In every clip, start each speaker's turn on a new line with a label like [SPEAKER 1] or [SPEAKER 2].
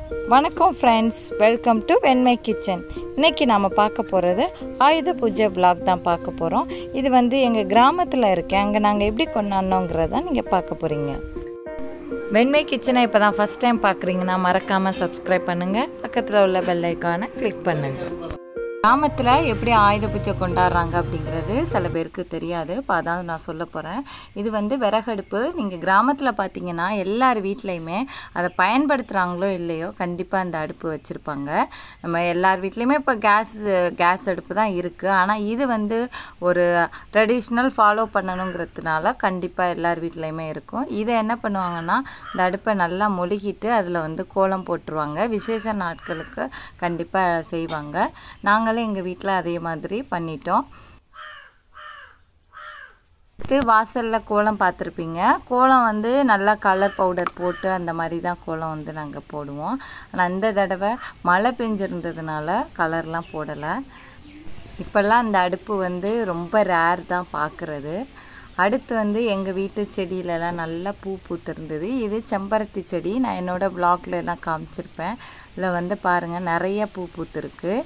[SPEAKER 1] வணக்கம் friends welcome to வெண்மை kitchen இன்னைக்கு நாம் பார்க்க போகிறது ஆயுத பூஜை vlog தான் பார்க்க போகிறோம் இது வந்து எங்கள் கிராமத்தில் இருக்கேன் அங்கே நாங்கள் எப்படி கொண்டாடினோங்கிறத நீங்கள் பார்க்க போகிறீங்க வெண்மை கிச்சனை இப்போ தான் ஃபஸ்ட் டைம் பார்க்குறீங்கன்னா மறக்காமல் சப்ஸ்கிரைப் பண்ணுங்கள் பக்கத்தில் உள்ள பெல் ஐக்கானை கிளிக் பண்ணுங்கள் கிராமத்தில் எப்படி ஆயுத பூஜை கொண்டாடுறாங்க அப்படிங்கிறது சில பேருக்கு தெரியாது இப்போ அதான் நான் சொல்ல போகிறேன் இது வந்து விறகடுப்பு நீங்கள் கிராமத்தில் பார்த்தீங்கன்னா எல்லார் வீட்லேயுமே அதை பயன்படுத்துகிறாங்களோ இல்லையோ கண்டிப்பாக அந்த அடுப்பு வச்சுருப்பாங்க நம்ம எல்லார் வீட்லேயுமே இப்போ கேஸ் கேஸ் அடுப்பு தான் இருக்குது ஆனால் இது வந்து ஒரு ட்ரெடிஷ்னல் ஃபாலோ பண்ணணுங்கிறதுனால கண்டிப்பாக எல்லார் வீட்லேயுமே இருக்கும் இதை என்ன பண்ணுவாங்கன்னா இந்த அடுப்பை நல்லா மொழுகிட்டு அதில் வந்து கோலம் போட்டுருவாங்க விசேஷ நாட்களுக்கு கண்டிப்பாக செய்வாங்க நாங்களே எங்கள் வீட்டில் அதே மாதிரி பண்ணிட்டோம் அடுத்து வாசலில் கோலம் பார்த்துருப்பீங்க கோலம் வந்து நல்லா கலர் பவுடர் போட்டு அந்த மாதிரி தான் கோலம் வந்து நாங்கள் போடுவோம் ஆனால் அந்த தடவை மழை பெஞ்சிருந்ததுனால கலர்லாம் போடலை இப்போல்லாம் அந்த அடுப்பு வந்து ரொம்ப ரேர் தான் பார்க்குறது அடுத்து வந்து எங்கள் வீட்டு செடியிலலாம் நல்லா பூ பூத்திருந்தது இது செம்பருத்தி செடி நான் என்னோடய ப்ளாக்ல எல்லாம் காமிச்சிருப்பேன் இதில் வந்து பாருங்கள் நிறைய பூ பூத்திருக்கு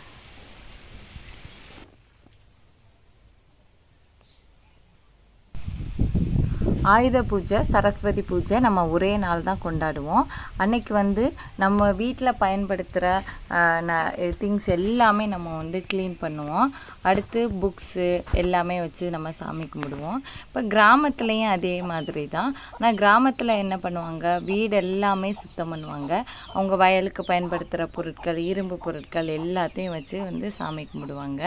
[SPEAKER 1] ஆயுத பூஜை சரஸ்வதி பூஜை நம்ம ஒரே நாள் தான் கொண்டாடுவோம் அன்னைக்கு வந்து நம்ம வீட்டில் பயன்படுத்துகிற திங்ஸ் எல்லாமே நம்ம வந்து க்ளீன் பண்ணுவோம் அடுத்து புக்ஸு எல்லாமே வச்சு நம்ம சாமி கும்பிடுவோம் இப்போ கிராமத்துலேயும் அதே மாதிரி தான் ஆனால் கிராமத்தில் என்ன பண்ணுவாங்க வீடு எல்லாமே சுத்தம் பண்ணுவாங்க அவங்க வயலுக்கு பயன்படுத்துகிற பொருட்கள் இரும்பு பொருட்கள் எல்லாத்தையும் வச்சு வந்து சாமி கும்பிடுவாங்க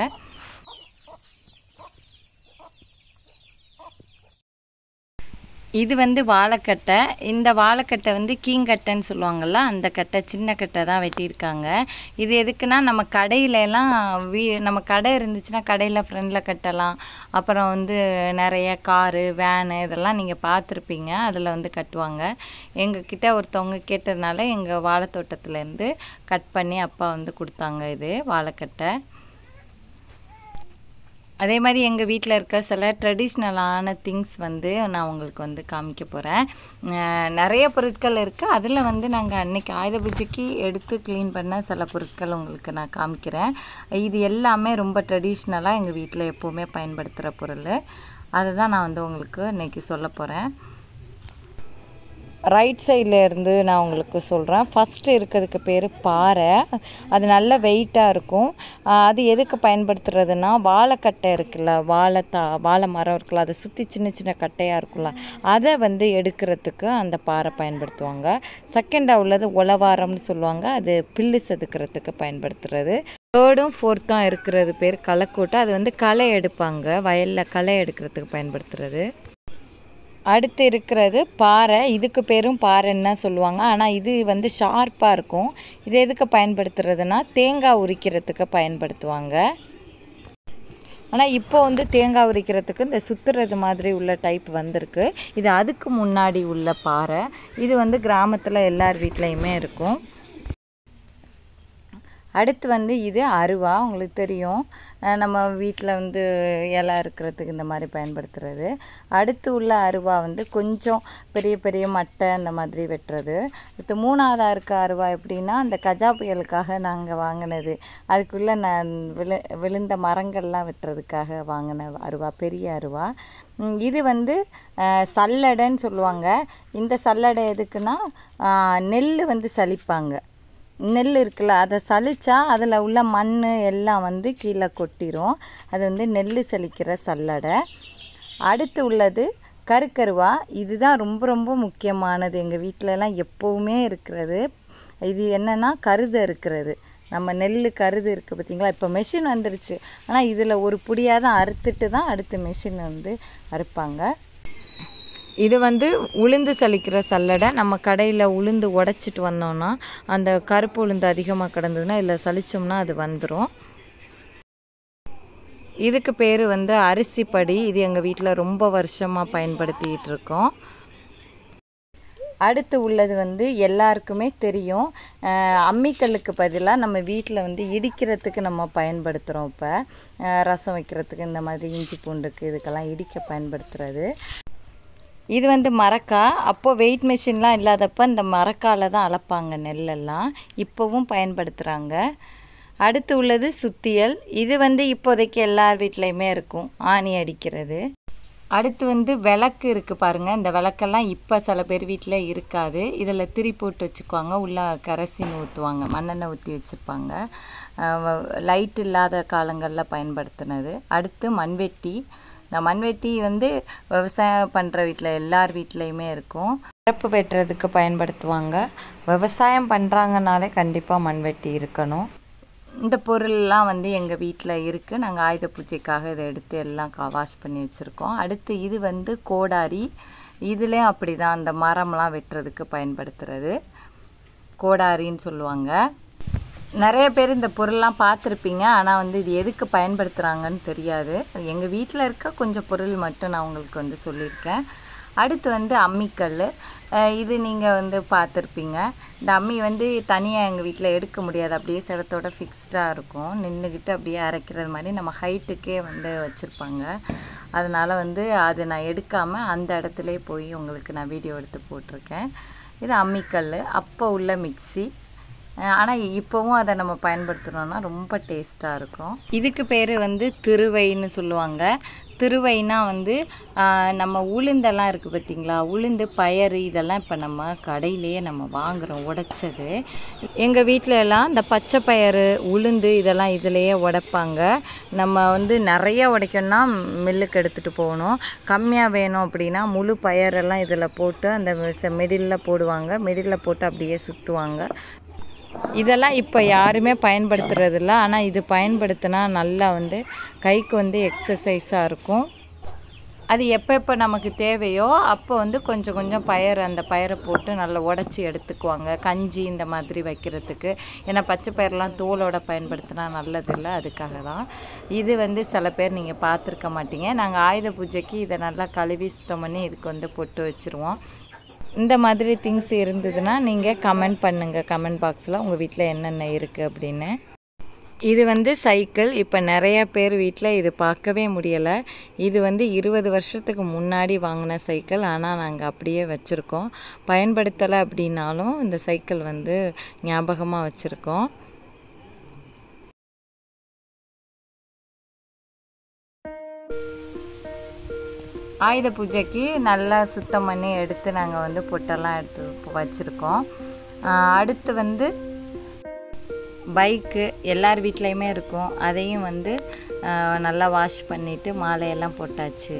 [SPEAKER 1] இது வந்து வாழைக்கட்டை இந்த வாழைக்கட்டை வந்து கீங்கட்டைன்னு சொல்லுவாங்கள்ல அந்த கட்டை சின்ன கட்டை தான் வெட்டியிருக்காங்க இது எதுக்குன்னா நம்ம கடையில எல்லாம் வீ நம்ம கடை இருந்துச்சுன்னா கடையில் ஃப்ரெண்டில் கட்டலாம் அப்புறம் வந்து நிறைய காரு வேனு இதெல்லாம் நீங்கள் பார்த்துருப்பீங்க அதில் வந்து கட்டுவாங்க எங்ககிட்ட ஒருத்தவங்க கேட்டதுனால எங்கள் வாழைத்தோட்டத்துலேருந்து கட் பண்ணி அப்பா வந்து கொடுத்தாங்க இது வாழைக்கட்டை அதே மாதிரி எங்கள் வீட்டில் இருக்க சில ட்ரெடிஷ்னலான திங்ஸ் வந்து நான் உங்களுக்கு வந்து காமிக்க போகிறேன் நிறைய பொருட்கள் இருக்குது அதில் வந்து நாங்கள் அன்னைக்கு ஆயுத பூஜைக்கு எடுத்து க்ளீன் பண்ண சில பொருட்கள் உங்களுக்கு நான் காமிக்கிறேன் இது எல்லாமே ரொம்ப ட்ரெடிஷ்னலாக எங்கள் வீட்டில் எப்போவுமே பயன்படுத்துகிற பொருள் அதை தான் நான் வந்து உங்களுக்கு இன்றைக்கி சொல்ல போகிறேன் ரைட் சைடில் இருந்து நான் உங்களுக்கு சொல்கிறேன் ஃபஸ்ட்டு இருக்கிறதுக்கு பேர் பாறை அது நல்ல வெயிட்டாக இருக்கும் அது எதுக்கு பயன்படுத்துறதுன்னா வாழைக்கட்டை இருக்குல்ல வாழை தா வாழை மரம் இருக்குல்ல அதை சுற்றி சின்ன சின்ன கட்டையாக இருக்குல்ல அதை வந்து எடுக்கிறதுக்கு அந்த பாறை பயன்படுத்துவாங்க செகண்டாக உள்ளது உளவாரம்னு சொல்லுவாங்க அது பில்லு செதுக்கிறதுக்கு பயன்படுத்துறது தேர்டும் ஃபோர்த்தும் இருக்கிறது பேர் களைக்கூட்டை அது வந்து களை எடுப்பாங்க வயலில் களை எடுக்கிறதுக்கு பயன்படுத்துறது அடுத்து இருக்கிறது பாறை இதுக்கு பேரும் பாறைன்னு தான் சொல்லுவாங்க ஆனால் இது வந்து ஷார்ப்பாக இருக்கும் இது எதுக்கு பயன்படுத்துறதுனா தேங்காய் உரிக்கிறதுக்கு பயன்படுத்துவாங்க ஆனால் இப்போ வந்து தேங்காய் உரிக்கிறதுக்கு இந்த சுற்றுறது மாதிரி உள்ள டைப் வந்திருக்கு இது அதுக்கு முன்னாடி உள்ள பாறை இது வந்து கிராமத்தில் எல்லார் வீட்லேயுமே இருக்கும் அடுத்து வந்து இது அருவா உங்களுக்கு தெரியும் நம்ம வீட்டில் வந்து இலை இருக்கிறதுக்கு இந்த மாதிரி பயன்படுத்துகிறது அடுத்து உள்ள அருவா வந்து கொஞ்சம் பெரிய பெரிய மட்டை அந்த மாதிரி வெட்டுறது அடுத்து மூணாவதாக இருக்க அருவா எப்படின்னா அந்த கஜா புயலுக்காக நாங்கள் வாங்கினது அதுக்குள்ளே நான் விழு விழுந்த மரங்கள்லாம் வெட்டுறதுக்காக வாங்கின அருவா பெரிய அருவா இது வந்து சல்லடைன்னு சொல்லுவாங்க இந்த சல்லடை எதுக்குன்னா நெல் வந்து சலிப்பாங்க நெல் இருக்குல்ல அதை சலிச்சா அதில் உள்ள மண் எல்லாம் வந்து கீழே கொட்டிரும் அது வந்து நெல் சலிக்கிற சல்லடை அடுத்து உள்ளது கருக்கருவா இதுதான் ரொம்ப ரொம்ப முக்கியமானது எங்கள் வீட்டிலலாம் எப்போவுமே இருக்கிறது இது என்னென்னா கருது இருக்கிறது நம்ம நெல் கருது இருக்குது பார்த்திங்களா இப்போ மெஷின் வந்துருச்சு ஆனால் இதில் ஒரு புடியாக தான் அறுத்துட்டு தான் அடுத்த மெஷின் வந்து அறுப்பாங்க இது வந்து உளுந்து சலிக்கிற சல்லடை நம்ம கடையில் உளுந்து உடச்சிட்டு வந்தோம்னா அந்த கருப்பு உளுந்து அதிகமாக கிடந்ததுன்னா இதில் சலிச்சோம்னா அது வந்துடும் இதுக்கு பேர் வந்து அரிசி படி இது எங்கள் வீட்டில் ரொம்ப வருஷமாக பயன்படுத்திகிட்டு இருக்கோம் அடுத்து உள்ளது வந்து எல்லாருக்குமே தெரியும் அம்மிக்கல்லுக்கு பதிலாக நம்ம வீட்டில் வந்து இடிக்கிறதுக்கு நம்ம பயன்படுத்துகிறோம் இப்போ ரசம் வைக்கிறதுக்கு இந்த மாதிரி இஞ்சி பூண்டுக்கு இதுக்கெல்லாம் இடிக்க பயன்படுத்துகிறது இது வந்து மரக்கா அப்போது வெயிட் மிஷின்லாம் இல்லாதப்ப இந்த மரக்கால தான் அளப்பாங்க நெல்லெல்லாம் இப்போவும் பயன்படுத்துகிறாங்க அடுத்து உள்ளது சுத்தியல் இது வந்து இப்போதைக்கு எல்லார் வீட்லேயுமே இருக்கும் ஆணி அடிக்கிறது அடுத்து வந்து விளக்கு இருக்குது பாருங்கள் இந்த விளக்கெல்லாம் இப்போ சில பேர் வீட்டில் இருக்காது இதில் திரி போட்டு வச்சுக்குவாங்க உள்ளே கரசின் ஊற்றுவாங்க மண்ணெண்ணெய் ஊற்றி வச்சுருப்பாங்க லைட் இல்லாத காலங்களில் பயன்படுத்தினது அடுத்து மண்வெட்டி இந்த மண்வெட்டி வந்து விவசாயம் பண்ணுற வீட்டில் எல்லார் வீட்லேயுமே இருக்கும் பரப்பு வெட்டுறதுக்கு பயன்படுத்துவாங்க விவசாயம் பண்ணுறாங்கனாலே கண்டிப்பாக மண்வெட்டி இருக்கணும் இந்த பொருள்லாம் வந்து எங்கள் வீட்டில் இருக்குது நாங்கள் ஆயுத பூஜைக்காக இதை எடுத்து எல்லாம் கா வாஷ் பண்ணி வச்சுருக்கோம் அடுத்து இது வந்து கோடாரி இதுலேயும் அப்படி தான் அந்த மரம்லாம் வெட்டுறதுக்கு பயன்படுத்துறது கோடாரின்னு சொல்லுவாங்க நிறைய பேர் இந்த பொருள்லாம் பார்த்துருப்பீங்க ஆனால் வந்து இது எதுக்கு பயன்படுத்துகிறாங்கன்னு தெரியாது அது எங்கள் வீட்டில் இருக்க கொஞ்சம் பொருள் மட்டும் நான் உங்களுக்கு வந்து சொல்லியிருக்கேன் அடுத்து வந்து அம்மிக்கல் அஹ் இது நீங்கள் வந்து பார்த்துருப்பீங்க இந்த அம்மி வந்து தனியாக எங்கள் வீட்டில் எடுக்க முடியாது அப்படியே செவத்தோட ஃபிக்ஸ்டாக இருக்கும் நின்றுக்கிட்டு அப்படியே அரைக்கிறது மாதிரி நம்ம ஹைட்டுக்கே வந்து வச்சுருப்பாங்க அதனால் வந்து அதை நான் எடுக்காமல் அந்த இடத்துலே போய் உங்களுக்கு நான் வீடியோ எடுத்து போட்டிருக்கேன் இது அம்மிக்கல் அப்போ உள்ள மிக்ஸி ஆனால் இப்போவும் அதை நம்ம பயன்படுத்துனோம்னா ரொம்ப டேஸ்ட்டாக இருக்கும் இதுக்கு பேர் வந்து திருவைன்னு சொல்லுவாங்க திருவைனா வந்து ஆஹ், நம்ம உளுந்தெல்லாம் இருக்குது பார்த்தீங்களா உளுந்து பயறு இதெல்லாம் இப்போ நம்ம கடையிலேயே நம்ம வாங்குகிறோம் உடைச்சது எங்கள் வீட்டில எல்லாம் இந்த பச்சை பயறு உளுந்து இதெல்லாம் இதிலேயே உடைப்பாங்க நம்ம வந்து நிறைய உடைக்கணும்னா மில்லுக்கு எடுத்துகிட்டு போகணும் கம்மியாக வேணும் அப்படின்னா முழு பயரெல்லாம் இதில் போட்டு அந்த மிடில் போடுவாங்க மிடில் போட்டு அப்படியே சுற்றுவாங்க இதெல்லாம் இப்போ யாருமே பயன்படுத்துறதில்ல ஆனால் இது பயன்படுத்தினா நல்லா வந்து கைக்கு வந்து எக்ஸசைஸாக இருக்கும் அது எப்போ எப்போ நமக்கு தேவையோ அப்போ வந்து கொஞ்சம் கொஞ்சம் பயிர் அந்த பயிரை போட்டு நல்லா உடச்சி எடுத்துக்குவாங்க கஞ்சி இந்த மாதிரி வைக்கிறதுக்கு ஏன்னா பச்சை பயிரெலாம் தோலோட பயன்படுத்தினா நல்லதில்லை அதுக்காக தான் இது வந்து சில பேர் நீங்கள் பார்த்துருக்க மாட்டீங்க நாங்கள் ஆயுத பூஜைக்கு இதை நல்லா கழுவி சுத்தம் பண்ணி இதுக்கு வந்து பொட்டு வச்சுருவோம் இந்த மாதிரி திங்ஸ் இருந்ததுன்னா நீங்கள் கமெண்ட் பண்ணுங்கள் கமெண்ட் பாக்ஸில் உங்கள் வீட்டில் என்னென்ன இருக்குது அப்படின்னு இது வந்து சைக்கிள் இப்போ நிறைய பேர் வீட்டில் இது பார்க்கவே முடியலை இது வந்து இருபது வருஷத்துக்கு முன்னாடி வாங்கின சைக்கிள் ஆனால் நாங்கள் அப்படியே வச்சுருக்கோம் பயன்படுத்தலை அப்படின்னாலும் இந்த சைக்கிள் வந்து ஞாபகமாக வச்சுருக்கோம் ஆயுத பூஜைக்கு நல்லா சுத்தம் பண்ணி எடுத்து நாங்கள் வந்து பொட்டெல்லாம் எடுத்து வச்சுருக்கோம் அடுத்து வந்து பைக்கு எல்லார் வீட்லேயுமே இருக்கும் அதையும் வந்து ஆஹ், நல்லா வாஷ் பண்ணிவிட்டு மாலையெல்லாம் போட்டாச்சு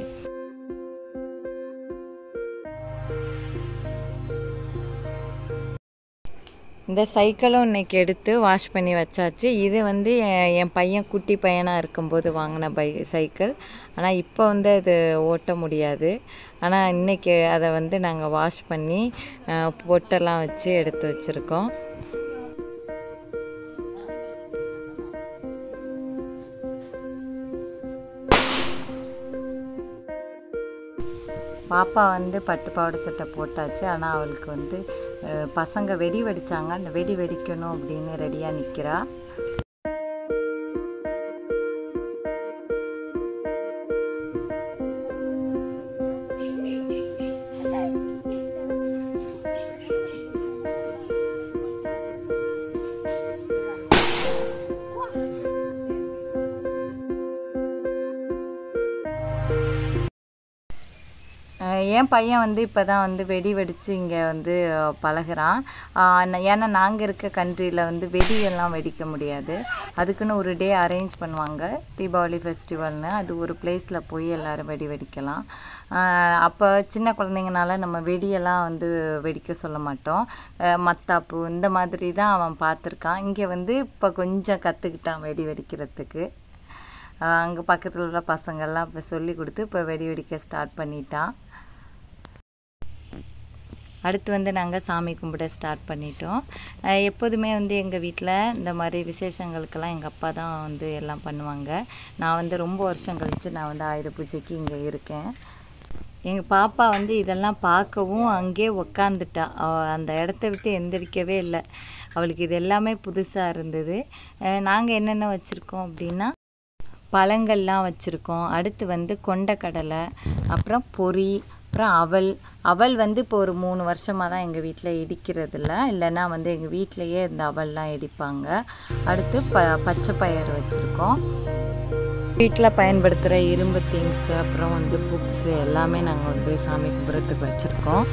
[SPEAKER 1] இந்த சைக்கிளும் இன்னைக்கு எடுத்து வாஷ் பண்ணி வச்சாச்சு இது வந்து என் என் பையன் குட்டி பையனாக இருக்கும்போது வாங்கின பை சைக்கிள் ஆனால் இப்போ வந்து அது ஓட்ட முடியாது ஆனால் இன்றைக்கி அதை வந்து நாங்கள் வாஷ் பண்ணி ஆஹ், பொட்டெல்லாம் வச்சு எடுத்து வச்சுருக்கோம் பாப்பா வந்து பட்டு பாவாடை சட்டை போட்டாச்சு ஆனால் அவளுக்கு வந்து அஹ், பசங்க வெடி வெடிச்சாங்க அந்த வெடி வெடிக்கணும் அப்படின்னு ரெடியாக நிற்கிறா அஹ் என் பையன் வந்து இப்போ தான் வந்து வெடி வெடித்து இங்கே வந்து அஹ், பழகுறான் அஹ் ந- ஏன்னா நாங்கள் இருக்க கண்ட்ரியில் வந்து வெடியெல்லாம் வெடிக்க முடியாது அதுக்குன்னு ஒரு டே அரேஞ்ச் பண்ணுவாங்க தீபாவளி ஃபெஸ்டிவல்னு அது ஒரு பிளேஸில் போய் எல்லோரும் வெடி வெடிக்கலாம் அஹ் அப்போ சின்ன குழந்தைங்கனால நம்ம வெடியெல்லாம் வந்து வெடிக்க சொல்ல மாட்டோம் அஹ் மத்தாப்பு இந்த மாதிரி தான் அவன் பார்த்துருக்கான் இங்கே வந்து இப்போ கொஞ்சம் கற்றுக்கிட்டான் வெடி வெடிக்கிறதுக்கு அங்கே பக்கத்தில் உள்ள பசங்கள்லாம் இப்போ சொல்லி கொடுத்து இப்போ வெடி வெடிக்க ஸ்டார்ட் பண்ணிட்டான் அடுத்து வந்து நாங்கள் சாமி கும்பிட ஸ்டார்ட் பண்ணிட்டோம் அஹ் எப்போதுமே வந்து எங்கள் வீட்டில் இந்த மாதிரி விசேஷங்களுக்கெல்லாம் எங்கள் அப்பா தான் வந்து எல்லாம் பண்ணுவாங்க நான் வந்து ரொம்ப வருஷம் கழித்து நான் வந்து ஆயுத பூஜைக்கு இங்கே இருக்கேன் எங்கள் பாப்பா வந்து இதெல்லாம் பார்க்கவும் அங்கேயே உக்காந்துட்டா அவ அந்த இடத்த விட்டு எந்திரிக்கவே இல்லை அவளுக்கு இது எல்லாமே புதுசாக இருந்தது நாங்கள் என்னென்ன வச்சுருக்கோம் அப்படின்னா பழங்கள்லாம் வச்சுருக்கோம் அடுத்து வந்து கொண்டக்கடலை அப்புறம் பொரி அப்புறம் அவல் அவல் வந்து இப்போ ஒரு மூணு வருஷமாக தான் எங்கள் வீட்டில் இடிக்கிறதில்ல இல்லைன்னா வந்து எங்கள் வீட்டிலையே இந்த அவல்லாம் இடிப்பாங்க அடுத்து ப பச்சை பயிறு வச்சுருக்கோம் வீட்டில் பயன்படுத்துகிற இரும்பு திங்ஸு அப்புறம் வந்து புக்ஸு எல்லாமே நாங்கள் வந்து சாமி கும்பிட்றதுக்கு வச்சுருக்கோம்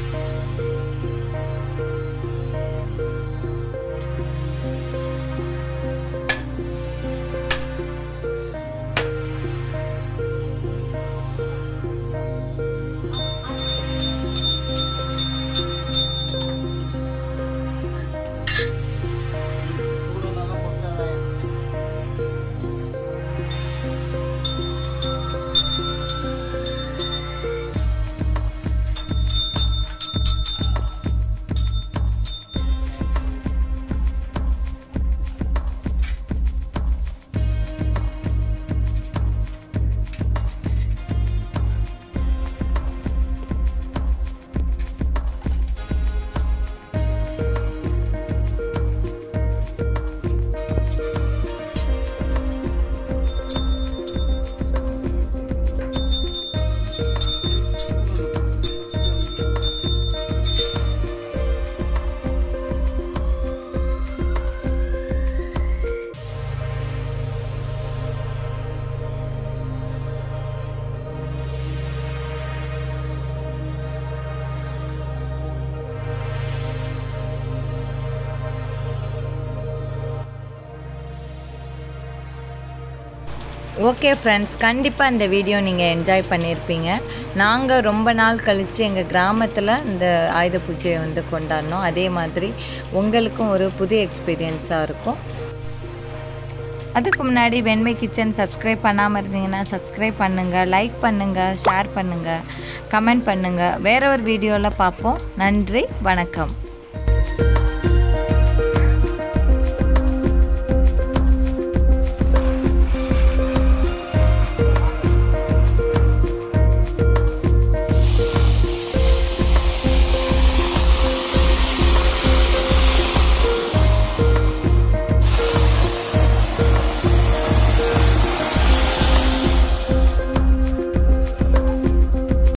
[SPEAKER 1] ஓகே ஃப்ரெண்ட்ஸ் கண்டிப்பாக இந்த வீடியோ நீங்கள் என்ஜாய் பண்ணியிருப்பீங்க நாங்கள் ரொம்ப நாள் கழித்து எங்கள் கிராமத்தில் இந்த ஆயுத பூஜையை வந்து கொண்டாடினோம் அதே மாதிரி உங்களுக்கும் ஒரு புது எக்ஸ்பீரியன்ஸாக இருக்கும் அதுக்கு முன்னாடி வெண்மை கிச்சன் சப்ஸ்கிரைப் பண்ணாமல் இருந்தீங்கன்னா சப்ஸ்கிரைப் பண்ணுங்கள் லைக் பண்ணுங்கள் ஷேர் பண்ணுங்கள் கமெண்ட் பண்ணுங்கள் வேற ஒரு வீடியோவில் பார்ப்போம் நன்றி வணக்கம்